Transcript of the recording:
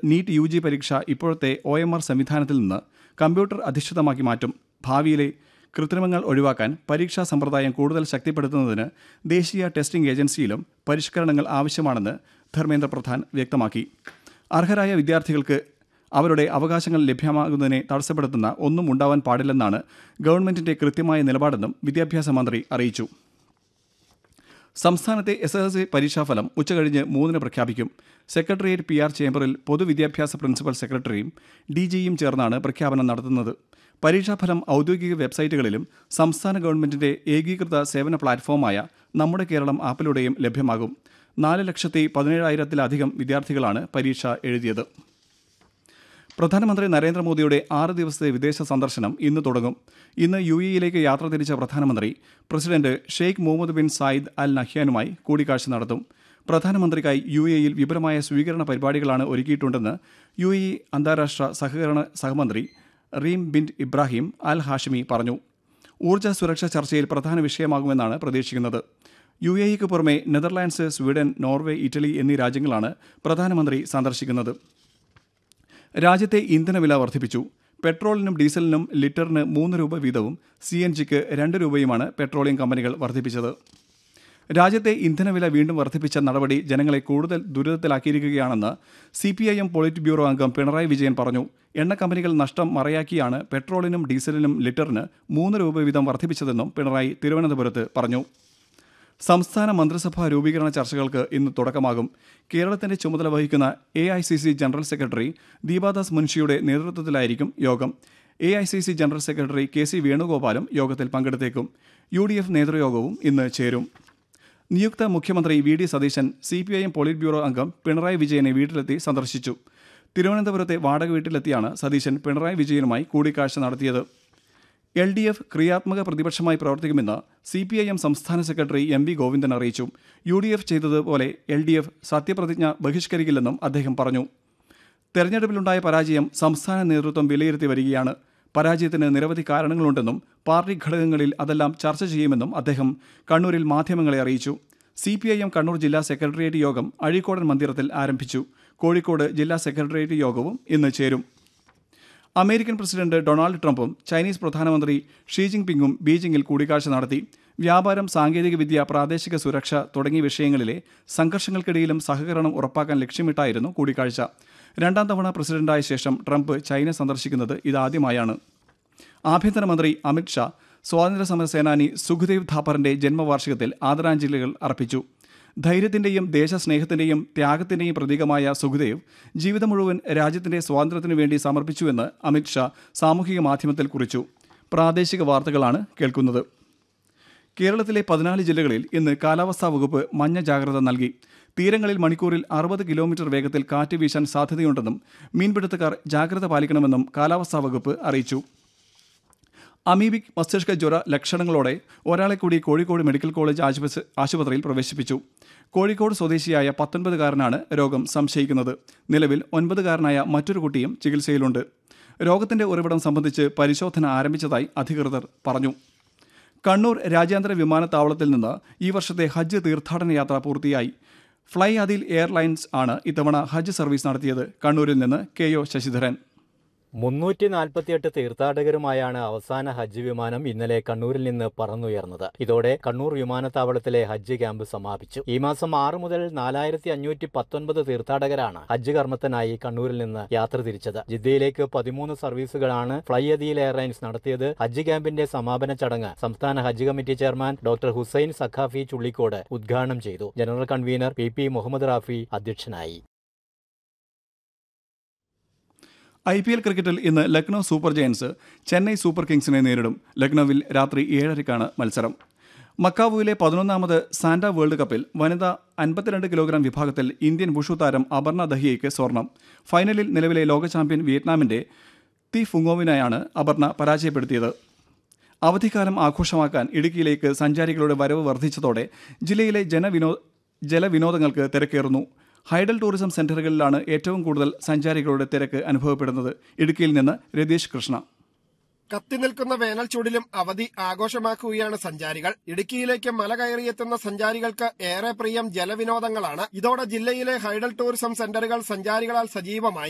NEET U G പരീക്ഷ ഇപ്പോഴത്തെ O M R സംവിധാനത്തിൽ നിന്ന് കമ്പ്യൂട്ടർ അധിഷ്ഠിതമാക്കി മാറ്റും ഭാവിയിലെ കൃത്രിമങ്ങൾ ഒഴിവാക്കാൻ പരീക്ഷാ സമ്പ്രദായം കൂടുതൽ ശക്തിപ്പെടുത്തുന്നതിന് ദേശീയ ടെസ്റ്റിംഗ് ഏജൻസിയിലും പരിഷ്കരണങ്ങൾ ആവശ്യമാണെന്ന് ധർമ്മേന്ദ്ര പ്രധാൻ വ്യക്തമാക്കി അർഹരായ വിദ്യാർത്ഥികൾക്ക് അവരുടെ അവകാശങ്ങൾ ലഭ്യമാകുന്നതിനെ തടസ്സപ്പെടുത്തുന്ന ഒന്നും ഉണ്ടാവാൻ പാടില്ലെന്നാണ് ഗവൺമെന്റിന്റെ കൃത്യമായ നിലപാടെന്നും വിദ്യാഭ്യാസ മന്ത്രി അറിയിച്ചു സംസ്ഥാനത്തെ എസ് എസ് എൽ സി പരീക്ഷാഫലം ഉച്ചകഴിഞ്ഞ് മൂന്നിന് പ്രഖ്യാപിക്കും സെക്രട്ടേറിയറ്റ് പി ആർ ചേംബറിൽ പൊതുവിദ്യാഭ്യാസ പ്രിൻസിപ്പൽ സെക്രട്ടറിയും ഡി ജിയും ചേർന്നാണ് പ്രഖ്യാപനം നടത്തുന്നത് പരീക്ഷാഫലം ഔദ്യോഗിക വെബ്സൈറ്റുകളിലും സംസ്ഥാന ഗവൺമെന്റിന്റെ ഏകീകൃത സേവന പ്ലാറ്റ്ഫോമായ നമ്മുടെ കേരളം ആപ്പിലൂടെയും ലഭ്യമാകും നാല് ലക്ഷത്തി പതിനേഴായിരത്തിലധികം വിദ്യാർത്ഥികളാണ് പരീക്ഷ എഴുതിയത് പ്രധാനമന്ത്രി നരേന്ദ്രമോദിയുടെ ആറ് ദിവസത്തെ വിദേശ സന്ദർശനം ഇന്ന് തുടങ്ങും ഇന്ന് യു എയിലേക്ക് യാത്ര തിരിച്ച പ്രധാനമന്ത്രി president Sheikh Mohamed bin Zayed Al നഹ്യാനുമായി കൂടിക്കാഴ്ച നടത്തും പ്രധാനമന്ത്രിക്കായി യു എയിൽ വിപുലമായ സ്വീകരണ പരിപാടികളാണ് ഒരുക്കിയിട്ടുണ്ടെന്ന് യു എ അന്താരാഷ്ട്ര സഹകരണ സഹമന്ത്രി Reem bin Ibrahim Al Hashimy പറഞ്ഞു ഊർജ്ജ സുരക്ഷ ചർച്ചയിൽ പ്രധാന വിഷയമാകുമെന്നാണ് പ്രതീക്ഷിക്കുന്നത് യു എ ഇക്ക് പുറമെ നെതർലാൻഡ്സ് സ്വീഡൻ നോർവേ ഇറ്റലി എന്നീ രാജ്യങ്ങളാണ് പ്രധാനമന്ത്രി സന്ദർശിക്കുന്നത് രാജ്യത്തെ ഇന്ധനവില വർദ്ധിപ്പിച്ചു പെട്രോളിനും ഡീസലിനും ലിറ്ററിന് മൂന്ന് രൂപ വീതവും സി എൻ ജിക്ക് രണ്ട് രൂപയുമാണ് പെട്രോളിയം കമ്പനികൾ വർദ്ധിപ്പിച്ചത് രാജ്യത്തെ ഇന്ധനവില വീണ്ടും വർദ്ധിപ്പിച്ച നടപടി ജനങ്ങളെ കൂടുതൽ ദുരിതത്തിലാക്കിയിരിക്കുകയാണെന്ന് C P I M politburo അംഗം പിണറായി വിജയൻ പറഞ്ഞു എണ്ണ കമ്പനികൾ നഷ്ടം മറയാക്കിയാണ് പെട്രോളിനും ഡീസലിനും ലിറ്ററിന് മൂന്ന് രൂപ വീതം വർദ്ധിപ്പിച്ചതെന്നും പിണറായി തിരുവനന്തപുരത്ത് പറഞ്ഞു സംസ്ഥാന മന്ത്രിസഭാ രൂപീകരണ ചർച്ചകൾക്ക് ഇന്ന് തുടക്കമാകും കേരളത്തിന്റെ ചുമതല വഹിക്കുന്ന A I C C general secretary Deepa Das മുൻഷിയുടെ നേതൃത്വത്തിലായിരിക്കും യോഗം A I C C general secretary K C വേണുഗോപാലും യോഗത്തിൽ പങ്കെടുത്തേക്കും യു ഡി എഫ് നേതൃയോഗവും ഇന്ന് ചേരും നിയുക്ത മുഖ്യമന്ത്രി V D Satheesan C P I M politburo അംഗം പിണറായി വിജയനെ വീട്ടിലെത്തി സന്ദർശിച്ചു തിരുവനന്തപുരത്തെ വാടക വീട്ടിലെത്തിയാണ് സതീശൻ പിണറായി വിജയനുമായി കൂടിക്കാഴ്ച നടത്തിയത് എൽ ഡി എഫ് ക്രിയാത്മക പ്രതിപക്ഷമായി പ്രവർത്തിക്കുമെന്ന് സി പി ഐ എം സംസ്ഥാന സെക്രട്ടറി എം വി ഗോവിന്ദൻ അറിയിച്ചു യു ഡി എഫ് ചെയ്തതുപോലെ എൽ ഡി എഫ് സത്യപ്രതിജ്ഞ ബഹിഷ്കരിക്കില്ലെന്നും അദ്ദേഹം പറഞ്ഞു തെരഞ്ഞെടുപ്പിലുണ്ടായ പരാജയം സംസ്ഥാന നേതൃത്വം വിലയിരുത്തി വരികയാണ് പരാജയത്തിന് നിരവധി കാരണങ്ങളുണ്ടെന്നും പാർട്ടി ഘടകങ്ങളിൽ അതെല്ലാം ചർച്ച ചെയ്യുമെന്നും അദ്ദേഹം കണ്ണൂരിൽ മാധ്യമങ്ങളെ അറിയിച്ചു C P I M Kannur ജില്ലാ സെക്രട്ടേറിയറ്റ് യോഗം അഴീക്കോടൻ മന്ദിരത്തിൽ ആരംഭിച്ചു കോഴിക്കോട് ജില്ലാ സെക്രട്ടേറിയറ്റ് യോഗവും ഇന്ന് ചേരും അമേരിക്കൻ പ്രസിഡന്റ് ഡൊണാൾഡ് ട്രംപും ചൈനീസ് പ്രധാനമന്ത്രി ഷീ ജിൻപിങ്ങും ബീജിംഗിൽ കൂടിക്കാഴ്ച നടത്തി വ്യാപാരം സാങ്കേതികവിദ്യ പ്രാദേശിക സുരക്ഷ തുടങ്ങിയ വിഷയങ്ങളിലെ സംഘർഷങ്ങൾക്കിടയിലും സഹകരണം ഉറപ്പാക്കാൻ ലക്ഷ്യമിട്ടായിരുന്നു കൂടിക്കാഴ്ച രണ്ടാം തവണ പ്രസിഡന്റായ ശേഷം ട്രംപ് ചൈന സന്ദർശിക്കുന്നത് ഇതാദ്യമായാണ് ആഭ്യന്തരമന്ത്രി അമിത് ഷാ സ്വാതന്ത്ര്യസമര സേനാനി സുഖദേവ് ഥാപ്പറിന്റെ ജന്മവാർഷികത്തിൽ ആദരാഞ്ജലികൾ അർപ്പിച്ചു ധൈര്യത്തിന്റെയും ദേശസ്നേഹത്തിന്റെയും ത്യാഗത്തിന്റെയും പ്രതീകമായ സുഖദേവ് ജീവിതം മുഴുവൻ രാജ്യത്തിന്റെ സ്വാതന്ത്ര്യത്തിനു വേണ്ടി സമർപ്പിച്ചുവെന്ന് അമിത് ഷാ സാമൂഹിക മാധ്യമത്തിൽ കുറിച്ചു പ്രാദേശിക വാർത്തകളാണ് കേൾക്കുന്നത് കേരളത്തിലെ പതിനാല് ജില്ലകളിൽ ഇന്ന് കാലാവസ്ഥാ വകുപ്പ് മഞ്ഞ ജാഗ്രത നൽകി തീരങ്ങളിൽ മണിക്കൂറിൽ അറുപത് കിലോമീറ്റർ വേഗത്തിൽ കാറ്റ് വീശാൻ സാധ്യതയുണ്ടെന്നും മീൻപിടുത്തക്കാർ ജാഗ്രത പാലിക്കണമെന്നും കാലാവസ്ഥാ വകുപ്പ് അറിയിച്ചു അമീബിക് മസ്തിഷ്ക ജ്വര ലക്ഷണങ്ങളോടെ ഒരാളെ കൂടി കോഴിക്കോട് മെഡിക്കൽ കോളേജ് ആശുപത്രി ആശുപത്രിയിൽ പ്രവേശിപ്പിച്ചു കോഴിക്കോട് സ്വദേശിയായ പത്തൊൻപതുകാരനാണ് രോഗം സംശയിക്കുന്നത് നിലവിൽ ഒൻപതുകാരനായ മറ്റൊരു കുട്ടിയും ചികിത്സയിലുണ്ട് രോഗത്തിന്റെ ഉറവിടം സംബന്ധിച്ച് പരിശോധന ആരംഭിച്ചതായി അധികൃതർ പറഞ്ഞു കണ്ണൂർ രാജ്യാന്തര വിമാനത്താവളത്തിൽ നിന്ന് ഈ വർഷത്തെ ഹജ്ജ് തീർത്ഥാടന യാത്ര പൂർത്തിയായി ഫ്ലൈ അതിൽ എയർലൈൻസ് ആണ് ഇത്തവണ ഹജ്ജ് സർവീസ് നടത്തിയത് കണ്ണൂരിൽ നിന്ന് കെ ഒ ശശിധരൻ മുന്നൂറ്റി നാൽപ്പത്തിയെട്ട് തീർത്ഥാടകരുമായാണ് അവസാന ഹജ്ജ് വിമാനം ഇന്നലെ കണ്ണൂരിൽ നിന്ന് പറന്നുയർന്നത് ഇതോടെ കണ്ണൂർ വിമാനത്താവളത്തിലെ ഹജ്ജ് ക്യാമ്പ് സമാപിച്ചു ഈ മാസം ആറ് മുതൽ നാലായിരത്തി അഞ്ഞൂറ്റി പത്തൊൻപത് തീർത്ഥാടകരാണ് ഹജ്ജ് കർമ്മത്തിനായി കണ്ണൂരിൽ നിന്ന് യാത്ര തിരിച്ചത് ജിദ്ദയിലേക്ക് പതിമൂന്ന് സർവീസുകളാണ് ഫ്ലൈ അദീൽ എയർലൈൻസ് നടത്തിയത് ഹജ്ജ് ക്യാമ്പിന്റെ സമാപന ചടങ്ങ് സംസ്ഥാന Hajj committee chairman doctor Hussain Saqafi Chullikode ഉദ്ഘാടനം ചെയ്തു general convener P P Muhammad Rafi അധ്യക്ഷനായി ഐ പി എൽ ക്രിക്കറ്റിൽ ഇന്ന് Lucknow super giants Chennai super കിങ്സിനെ നേരിടും ലക്നൌവിൽ രാത്രി ഏഴരയ്ക്കാണ് മത്സരം മക്കാവുവിലെ പതിനൊന്നാമത് സാന്റ വേൾഡ് കപ്പിൽ വനിതാ അൻപത്തിരണ്ട് കിലോഗ്രാം വിഭാഗത്തിൽ ഇന്ത്യൻ വുഷു താരം അപർണ ദഹിയയ്ക്ക് സ്വർണം ഫൈനലിൽ നിലവിലെ ലോക ചാമ്പ്യൻ വിയറ്റ്നാമിന്റെ തി ഫുങ്ങോവിനെയാണ് അപർണ പരാജയപ്പെടുത്തിയത് അവധിക്കാലം ആഘോഷമാക്കാൻ ഇടുക്കിയിലേക്ക് സഞ്ചാരികളുടെ വരവ് വർദ്ധിച്ചതോടെ ജില്ലയിലെ ജനവിനോ ജലവിനോദങ്ങൾക്ക് തിരക്കേറുന്നു ഹൈഡൽ ടൂറിസം സെന്ററുകളിലാണ് ഏറ്റവും കൂടുതൽ സഞ്ചാരികളുടെ തിരക്ക് അനുഭവപ്പെടുന്നത് ഇടുക്കിയിൽ നിന്ന് രതീഷ് കൃഷ്ണ കത്തിനിൽക്കുന്ന വേനൽ ചൂടിലും അവധി ആഘോഷമാക്കുകയാണ് സഞ്ചാരികൾ ഇടുക്കിയിലേക്ക് മല കയറിയെത്തുന്ന സഞ്ചാരികൾക്ക് ഏറെ പ്രിയം ജലവിനോദങ്ങളാണ് ഇതോടെ ജില്ലയിലെ ഹൈഡൽ ടൂറിസം സെന്ററുകൾ സഞ്ചാരികളാൽ സജീവമായി